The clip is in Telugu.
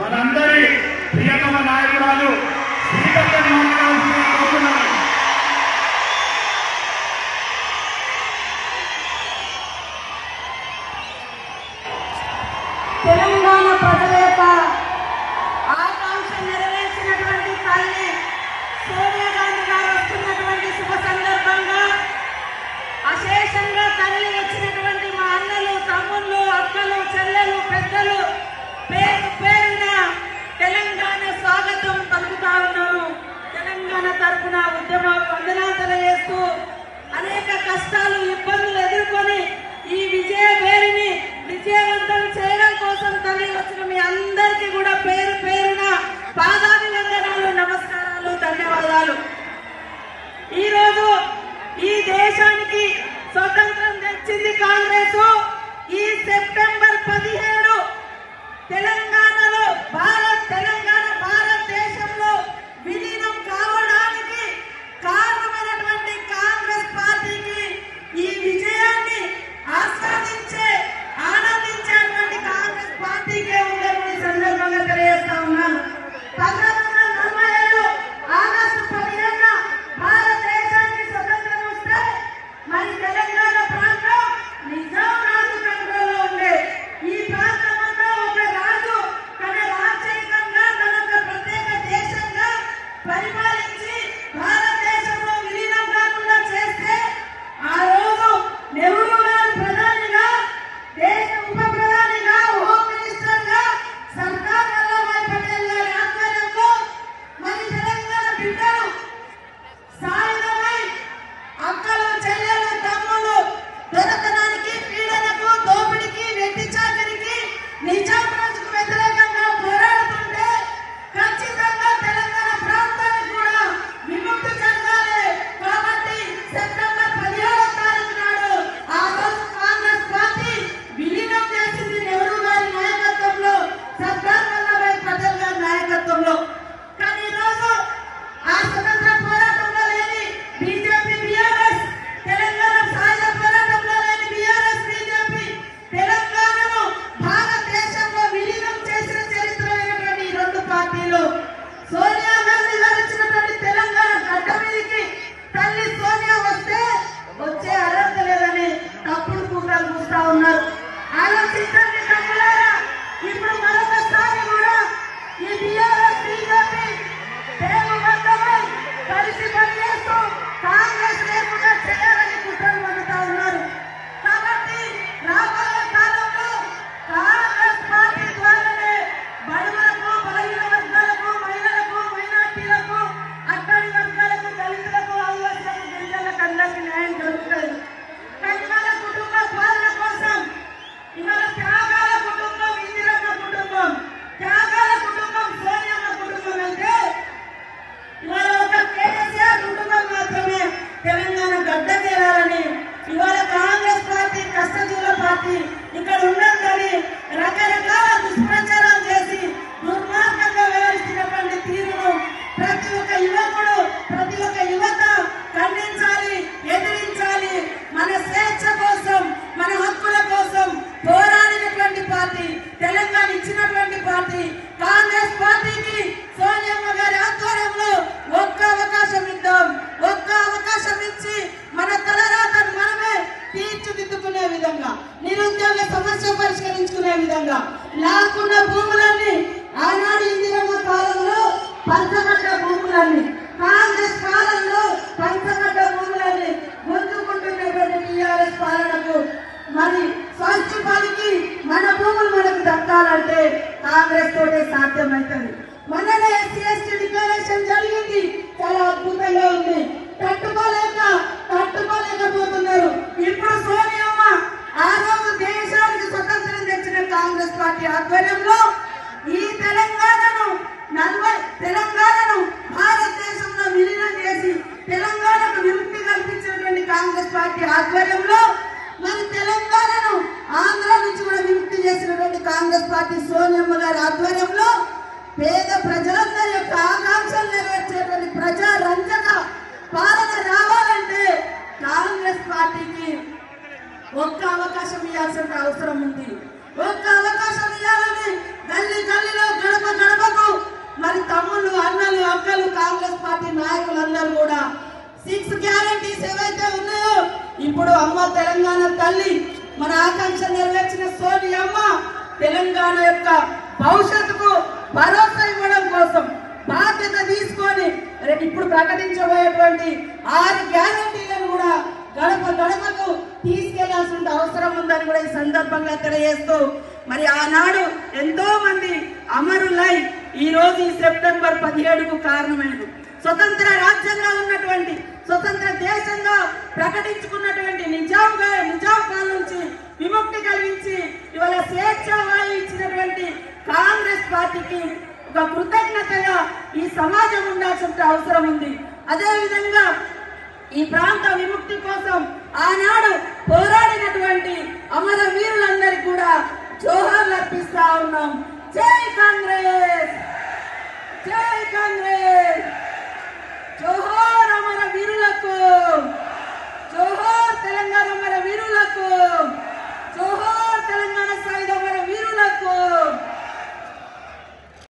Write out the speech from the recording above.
మనందరి ప్రియతమ నాయకురాలు శ్రీకృష్ణ మాట్లాడాల్సింది కోరుతున్నాను తెలంగాణ ప్రజల యొక్క ఆకాంక్ష నెరవేర్చినటువంటి తల్లి సోనియా గాంధీ గారు వస్తున్నటువంటి శుభ సందర్భంగా అశేషంగా తల్లి వచ్చినటువంటి మా అన్నలు తమ్ముళ్ళు అక్కలు చెల్లెలు పెద్దలు పేరు పేరున తెలంగాణ స్వాగతం పలుకుతా ఉన్నాము తెలంగాణ తరఫున ఉద్యమ వందనాలు తెలియజేస్తూ అనేక కష్టాలు ఇబ్బందులు ఎదుర్కొని ఈ విజయ పేరుని విజయవంతం చేయడం కోసం తల్లి వచ్చిన మీ అందరికీ కూడా పేరు పేరున పాదాభివందనాలు నమస్కారాలు ధన్యవాదాలు ఈ రోజు ఈ దేశానికి స్వతంత్రం తెచ్చింది కాంగ్రెస్ ఈ సెప్టెంబర్ పదిహేడు తెలంగాణలో భారత్ తెలంగాణ భారతదేశంలో విలీనం కావడానికి కారణమైనటువంటి కాంగ్రెస్ పార్టీకి ఈ విజయాన్ని ఆస్వాదించే ఆనందించేటువంటి కాంగ్రెస్ పార్టీకే ఉందని ఈ సందర్భంగా తెలియజేస్తా ఉన్నాను పంతొమ్మిది వందల నలభై ఏడు ఆగస్టు పదిహేనున భారతదేశానికి స్వతంత్రం వస్తే మరి తెలంగాణ ప్రాంతం నిజాం రాజు కంట్రోల్లో ఉండే ఈ ప్రాంతం అంతా ఒక రాజు తన రాజ్యాంగంగా తన ఒక ప్రత్యేక దేశంగా పరిపాలించి భారతదేశంలో విలీనం కాకుండా చేస్తే ఆ రోజు నెహ్రూ గారు ప్రధానిగా దేశ ఉప ప్రధానిగా హోమ్ మినిస్టర్ గా సర్దార్ వల్లభాయ్ పటేల్ గారి ఆధ్వర్యంలో మరి తెలంగాణ బిడ్డలు సాయుధమై అక్కలు చెల్లెలు తమ్ములు దొరకడానికి పీడనకు దోపిడికి వెట్టి చాకరికి నిజాం రాజుకు వ్యతిరేకంగా పోరాడుతుంటే ఖచ్చితంగా తెలంగాణ ప్రాంతానికి కూడా విముక్తి జరగాలి కాబట్టి సెప్టెంబర్ పదిహేడవ తారీఖు నాడు ఆ రోజు కాంగ్రెస్ పార్టీ విలీనం చేసింది నెహ్రూ గారి నాయకత్వంలో సర్దార్ వల్లభాయ్ పటేల్ గారి నాయకత్వంలో కానీ ఈ రోజు ఆ స్వతంత్ర పోరాటంలో లేని బీజేపీ బీఆర్ఎస్ తెలంగాణ సాయుధ పోరాటంలో లేని బీఆర్ఎస్ బీజేపీ తెలంగాణను భారతదేశంలో విలీనం చేసిన చరిత్రమైనటువంటి ఈ రెండు పార్టీలు సోనియా గాంధీ గారు ఇచ్చినటువంటి తెలంగాణ గడ్డ మీదకి తల్లి సోనియా వస్తే వచ్చే అర్హత లేదని తప్పుడు కూటలు చూస్తా ఉన్నారు ఆలోచించండి తమ్ములారా ఇప్పుడు మరొకసారి కూడా ఈ బీఆర్ఎస్ బీజేపీ దేవబంధమై కలిసి పనిచేస్తూ కాంగ్రెస్ లేకుండా చేయాలని కుట్రలు పడుతా ఉన్నారు కాబట్టి రాబోయే కాలంలో కాంగ్రెస్ పార్టీ ద్వారానే బడుగులకు బలహీన వర్గాలకు మహిళలకు మైనార్టీలకు అక్కడి వర్గాలకు దళితులకు ఆదివాసులకు గిరిజనులకు అందరికీ న్యాయం జరుగుతుంది కానీ వాళ్ళ కుటుంబ పాలన కోసం ఇవాళ త్యాగాల కుటుంబం ఇందిరమ్మ కుటుంబం త్యాగాల కుటుంబం సోనియమ్మ కుటుంబం అంటే ఇవాళ ఒక కేసీఆర్ కుటుంబం మాత్రమే తెలంగాణ గడ్డ చేరాలని ఇవాళ కాంగ్రెస్ పార్టీ కష్టజీవుల పార్టీ ఇక్కడ ఉన్నదని రకరకాల దుష్ప్రచారాలు చేసి దుర్మార్గంగా వ్యవహరిస్తున్నటువంటి తీరును ప్రతి ఒక్క యువకుడు ప్రతి ఒక్క యువత ఖండించాలి ఎదిరించాలి మన స్వేచ్ఛ కోసం మన హక్కుల కోసం పోరాడినటువంటి పార్టీ తెలంగాణ ఇచ్చినటువంటి పార్టీ కాంగ్రెస్ పార్టీకి సోనియమ్మ గారి ఆధ్వర్యంలో ఒక్క అవకాశం ఇద్దాం ఒక్క అవకాశం ఇచ్చి మన తలరాతను మనమే తీర్చిదిద్దుకునే విధంగా నిరుద్యోగ సమస్య పరిష్కరించుకునే విధంగా లాక్కున్న భూములన్నీ ఆనాడు ఇందిరమ్మ కాలంలో పంచగడ్డ భూములన్నీ కాంగ్రెస్ కాలంలో పంచగడ్డ భూములన్నీ గుంజుకుంటున్నటువంటి టీఆర్ఎస్ పాలనకు మరి స్వచ్ఛ పనికి మన భూములు మనకు దక్కాలంటే కాంగ్రెస్ తోటే సాధ్యమవుతుంది మొన్ననే ఎస్సీ ఎస్టీ డిక్లరేషన్ జరిగింది చాలా అద్భుతంగా ఉంది తట్టుకోలేక తట్టుకోలేకపోతున్నారు ఇప్పుడు సోనియమ్మ ఆ రోజు దేశానికి స్వతంత్రం తెచ్చిన కాంగ్రెస్ పార్టీ ఆధ్వర్యంలో ఈ తెలంగాణను నలభై తెలంగాణను భారతదేశంలో విలీనం చేసి తెలంగాణకు విముక్తి కల్పించినటువంటి కాంగ్రెస్ పార్టీ ఆధ్వర్యంలో మరి తెలంగాణను ఆంధ్ర నుంచి కూడా విముక్తి చేసినటువంటి కాంగ్రెస్ పార్టీ సోనియమ్మ గారి ఆధ్వర్యంలో పేద ప్రజలందరి యొక్క ఆకాంక్షలు నెరవేర్చేటువంటి ప్రజా రంజక పాలన రావాలంటే కాంగ్రెస్ పార్టీకి ఒక్క అవకాశం ఇవ్వాల్సిన అవసరం ఉంది ఒక్క అవకాశం ఇవ్వాలని గల్లీ గల్లీలో గడప తమ్ముళ్ళు అన్నలు అక్కలు కాంగ్రెస్ పార్టీ నాయకులందరూ కూడా సిక్స్ గ్యారంటీస్ ఏవైతే ఉన్నాయో ఇప్పుడు అమ్మ తెలంగాణ తల్లి మన ఆకాంక్ష నెరవేర్చిన సోని అమ్మ తెలంగాణ యొక్క భవిష్యత్తుకు భరోసా ఇవ్వడం కోసం బాధ్యత తీసుకొని రేపు ఇప్పుడు ప్రకటించబోయేటువంటి ఆరు గ్యారంటీలను కూడా గడప గడపకు తీసుకెళ్లాల్సిన అవసరం ఉందని కూడా ఈ సందర్భంగా తెలియజేస్తూ మరి ఆనాడు ఎంతో మంది అమరులై ఈ రోజు ఈ సెప్టెంబర్ పదిహేడుకు కారణమైనది స్వతంత్ర రాజ్యంగా ఉన్నటువంటి స్వతంత్ర దేశంగా ప్రకటించుకున్నటువంటి నిజాంగా నిజాం పాలన నుంచి విముక్తి కలిగించి ఇవాళ స్వేచ్ఛ వాయు ఇచ్చినటువంటి కాంగ్రెస్ పార్టీకి ఒక కృతజ్ఞతగా ఈ సమాజం ఉండాల్సిన అవసరం ఉంది అదే విధంగా ఈ ప్రాంత విముక్తి కోసం ఆనాడు పోరాడినటువంటి అమర వీరులందరికీ కూడా జోహార్లు అర్పిస్తా ఉన్నాం జై కాంగ్రెస్